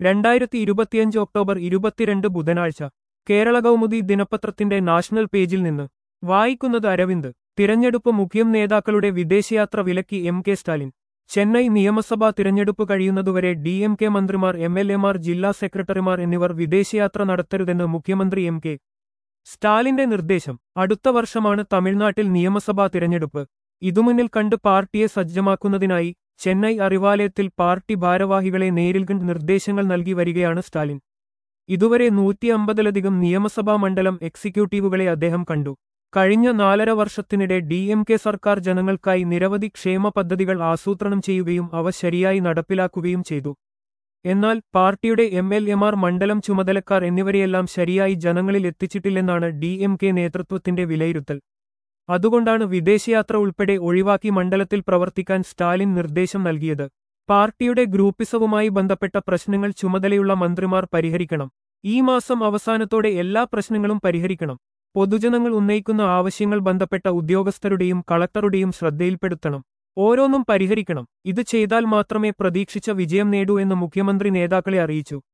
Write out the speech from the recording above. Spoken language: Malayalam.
രണ്ടായിരത്തി ഇരുപത്തിയഞ്ച് ഒക്ടോബർ ഇരുപത്തിരണ്ട് ബുധനാഴ്ച കേരള കൗമുദി ദിനപത്രത്തിന്റെ നാഷണൽ പേജിൽ നിന്ന് വായിക്കുന്നത് അരവിന്ദ് തിരഞ്ഞെടുപ്പ് മുഖ്യം നേതാക്കളുടെ വിദേശയാത്ര വിലക്കി എം കെ സ്റ്റാലിൻ ചെന്നൈ നിയമസഭാ തിരഞ്ഞെടുപ്പ് കഴിയുന്നതുവരെ ഡി എം കെ മന്ത്രിമാർ എം എൽ എമാർ ജില്ലാ സെക്രട്ടറിമാർ എന്നിവർ വിദേശയാത്ര നടത്തരുതെന്ന് മുഖ്യമന്ത്രി എം കെ സ്റ്റാലിന്റെ നിർദ്ദേശം അടുത്ത വർഷമാണ് തമിഴ്നാട്ടിൽ നിയമസഭാ തിരഞ്ഞെടുപ്പ് ഇതുമുന്നിൽ കണ്ട് പാർട്ടിയെ സജ്ജമാക്കുന്നതിനായി ചെന്നൈ അറിവാലയത്തിൽ പാർട്ടി ഭാരവാഹികളെ നേരിൽ കണ്ട് നിർദ്ദേശങ്ങൾ നൽകി വരികയാണ് സ്റ്റാലിൻ ഇതുവരെ നൂറ്റി അമ്പതിലധികം നിയമസഭാ മണ്ഡലം എക്സിക്യൂട്ടീവുകളെ അദ്ദേഹം കണ്ടു കഴിഞ്ഞ നാലര വർഷത്തിനിടെ ഡി എം കെ സർക്കാർ ജനങ്ങൾക്കായി നിരവധി ക്ഷേമ പദ്ധതികൾ ആസൂത്രണം ചെയ്യുകയും അവ ശരിയായി നടപ്പിലാക്കുകയും ചെയ്തു എന്നാൽ പാർട്ടിയുടെ എം എൽ എമാർ മണ്ഡലം ചുമതലക്കാർ എന്നിവരെയെല്ലാം ശരിയായി ജനങ്ങളിൽ എത്തിച്ചിട്ടില്ലെന്നാണ് ഡി എം കെ നേതൃത്വത്തിന്റെ വിലയിരുത്തൽ അതുകൊണ്ടാണ് വിദേശയാത്ര ഉൾപ്പെടെ ഒഴിവാക്കി മണ്ഡലത്തിൽ പ്രവർത്തിക്കാൻ സ്റ്റാലിൻ നിർദ്ദേശം നൽകിയത് പാർട്ടിയുടെ ഗ്രൂപ്പിസവുമായി ബന്ധപ്പെട്ട പ്രശ്നങ്ങൾ ചുമതലയുള്ള മന്ത്രിമാർ പരിഹരിക്കണം ഈ മാസം അവസാനത്തോടെ എല്ലാ പ്രശ്നങ്ങളും പരിഹരിക്കണം പൊതുജനങ്ങൾ ഉന്നയിക്കുന്ന ആവശ്യങ്ങൾ ബന്ധപ്പെട്ട ഉദ്യോഗസ്ഥരുടെയും കളക്ടറുടെയും ശ്രദ്ധയിൽപ്പെടുത്തണം ഓരോന്നും പരിഹരിക്കണം ഇത് ചെയ്താൽ മാത്രമേ പ്രതീക്ഷിച്ച വിജയം നേടൂ എന്ന് മുഖ്യമന്ത്രി നേതാക്കളെ അറിയിച്ചു